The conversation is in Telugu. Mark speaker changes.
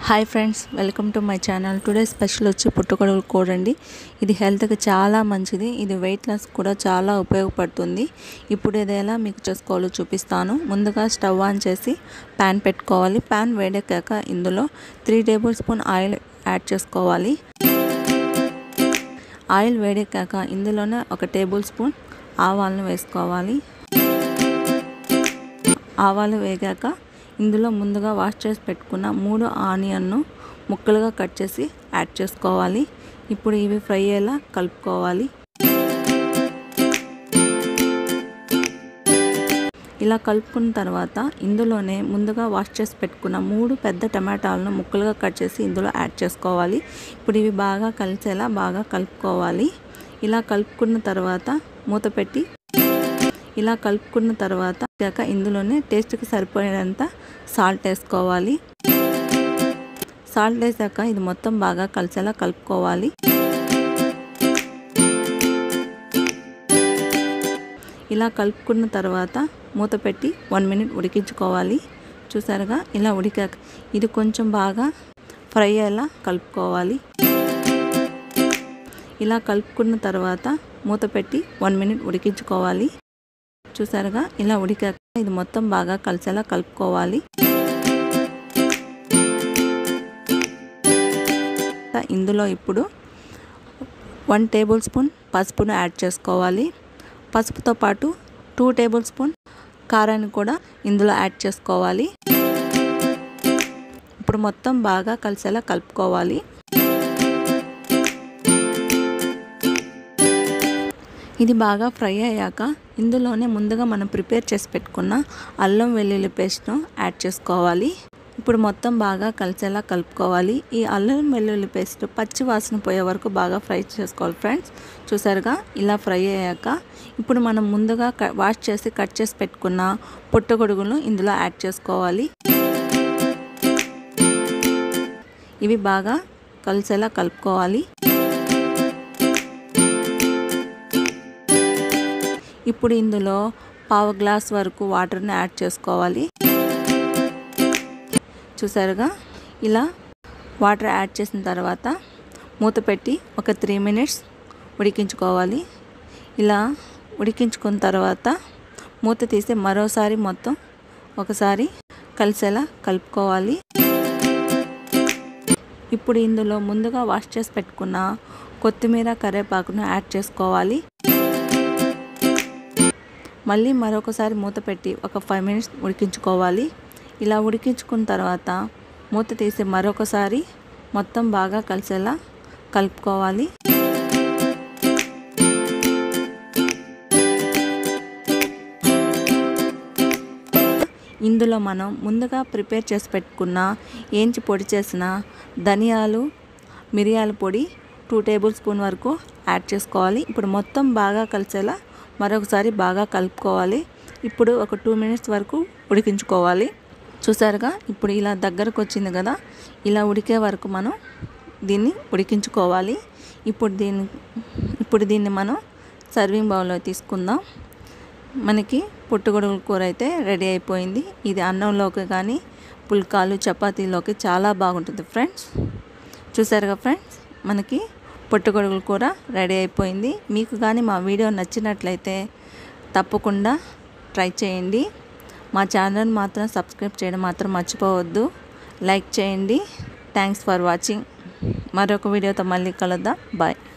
Speaker 1: hi friends welcome to my channel today special వచ్చి పుట్టుకొడుగుల కూర అండి ఇది హెల్త్కి చాలా మంచిది ఇది వెయిట్ లాస్ కూడా చాలా ఉపయోగపడుతుంది ఇప్పుడు ఇది ఎలా మీకు చేసుకోవాలో చూపిస్తాను ముందుగా స్టవ్ ఆన్ చేసి ప్యాన్ పెట్టుకోవాలి ప్యాన్ వేడెక్కాక ఇందులో three table spoon oil add చేసుకోవాలి ఆయిల్ వేడెక్కాక ఇందులోనే ఒక టేబుల్ స్పూన్ ఆవాలను వేసుకోవాలి ఆవాలు వేగాక ఇందులో ముందుగా వాష్ చేసి పెట్టుకున్న మూడు ఆనియన్ను ముక్కలుగా కట్ చేసి యాడ్ చేసుకోవాలి ఇప్పుడు ఇవి ఫ్రై అయ్యేలా కలుపుకోవాలి ఇలా కలుపుకున్న తర్వాత ఇందులోనే ముందుగా వాష్ చేసి పెట్టుకున్న మూడు పెద్ద టమాటాలను ముక్కలుగా కట్ చేసి ఇందులో యాడ్ చేసుకోవాలి ఇప్పుడు ఇవి బాగా కలిసేలా బాగా కలుపుకోవాలి ఇలా కలుపుకున్న తర్వాత మూత పెట్టి ఇలా కలుపుకున్న తర్వాత కాక ఇందులోనే టేస్ట్కి సరిపోయినంత సాల్ట్ వేసుకోవాలి సాల్ట్ వేసాక ఇది మొత్తం బాగా కలిసేలా కలుపుకోవాలి ఇలా కలుపుకున్న తర్వాత మూత పెట్టి వన్ మినిట్ ఉడికించుకోవాలి చూసారుగా ఇలా ఉడికాక ఇది కొంచెం బాగా ఫ్రై అయ్యేలా కలుపుకోవాలి ఇలా కలుపుకున్న తర్వాత మూత పెట్టి వన్ మినిట్ ఉడికించుకోవాలి చూసారుగా ఇలా ఉడికాక ఇది మొత్తం బాగా కలిసేలా కలుపుకోవాలి ఇందులో ఇప్పుడు వన్ టేబుల్ స్పూన్ పసుపును యాడ్ చేసుకోవాలి పసుపుతో పాటు టూ టేబుల్ స్పూన్ కారాన్ని కూడా ఇందులో యాడ్ చేసుకోవాలి ఇప్పుడు మొత్తం బాగా కలిసేలా కలుపుకోవాలి ఇది బాగా ఫ్రై అయ్యాక ఇందులోనే ముందుగా మనం ప్రిపేర్ చేసి పెట్టుకున్న అల్లం వెల్లుల్లి పేస్ట్ను యాడ్ చేసుకోవాలి ఇప్పుడు మొత్తం బాగా కలిసేలా కలుపుకోవాలి ఈ అల్లం వెల్లుల్లి పేస్ట్ పచ్చి వాసన పోయే వరకు బాగా ఫ్రై చేసుకోవాలి ఫ్రెండ్స్ చూసారుగా ఇలా ఫ్రై అయ్యాక ఇప్పుడు మనం ముందుగా వాష్ చేసి కట్ చేసి పెట్టుకున్న పుట్టగొడుగులను ఇందులో యాడ్ చేసుకోవాలి ఇవి బాగా కలిసేలా కలుపుకోవాలి ఇప్పుడు ఇందులో పావు గ్లాస్ వరకు వాటర్ని యాడ్ చేసుకోవాలి చూసారుగా ఇలా వాటర్ యాడ్ చేసిన తర్వాత మూత పెట్టి ఒక త్రీ మినిట్స్ ఉడికించుకోవాలి ఇలా ఉడికించుకున్న తర్వాత మూత తీసి మరోసారి మొత్తం ఒకసారి కలిసేలా కలుపుకోవాలి ఇప్పుడు ఇందులో ముందుగా వాష్ చేసి పెట్టుకున్న కొత్తిమీర కరివేపాకును యాడ్ చేసుకోవాలి మళ్ళీ మరొకసారి మూత పెట్టి ఒక ఫైవ్ మినిట్స్ ఉడికించుకోవాలి ఇలా ఉడికించుకున్న తర్వాత మూత తీసి మరొకసారి మొత్తం బాగా కలిసేలా కలుపుకోవాలి ఇందులో మనం ముందుగా ప్రిపేర్ చేసి పెట్టుకున్న ఏంచి పొడి చేసిన ధనియాలు మిరియాల పొడి టూ టేబుల్ స్పూన్ వరకు యాడ్ చేసుకోవాలి ఇప్పుడు మొత్తం బాగా కలిసేలా మరొకసారి బాగా కలుపుకోవాలి ఇప్పుడు ఒక టూ మినిట్స్ వరకు ఉడికించుకోవాలి చూసారుగా ఇప్పుడు ఇలా దగ్గరకు వచ్చింది కదా ఇలా ఉడికే వరకు మనం దీన్ని ఉడికించుకోవాలి ఇప్పుడు దీన్ని ఇప్పుడు దీన్ని మనం సర్వింగ్ బౌల్లో తీసుకుందాం మనకి పుట్టుగొడుగుల కూర అయితే రెడీ అయిపోయింది ఇది అన్నంలోకి కానీ పుల్కాలు చపాతీలోకి చాలా బాగుంటుంది ఫ్రెండ్స్ చూసారుగా ఫ్రెండ్స్ మనకి పుట్టుగొడుగుల కూర రెడీ అయిపోయింది మీకు కానీ మా వీడియో నచ్చినట్లయితే తప్పకుండా ట్రై చేయండి మా ఛానల్ మాత్రం సబ్స్క్రైబ్ చేయడం మాత్రం మర్చిపోవద్దు లైక్ చేయండి థ్యాంక్స్ ఫర్ వాచింగ్ మరొక వీడియోతో మళ్ళీ కలుద్దాం బాయ్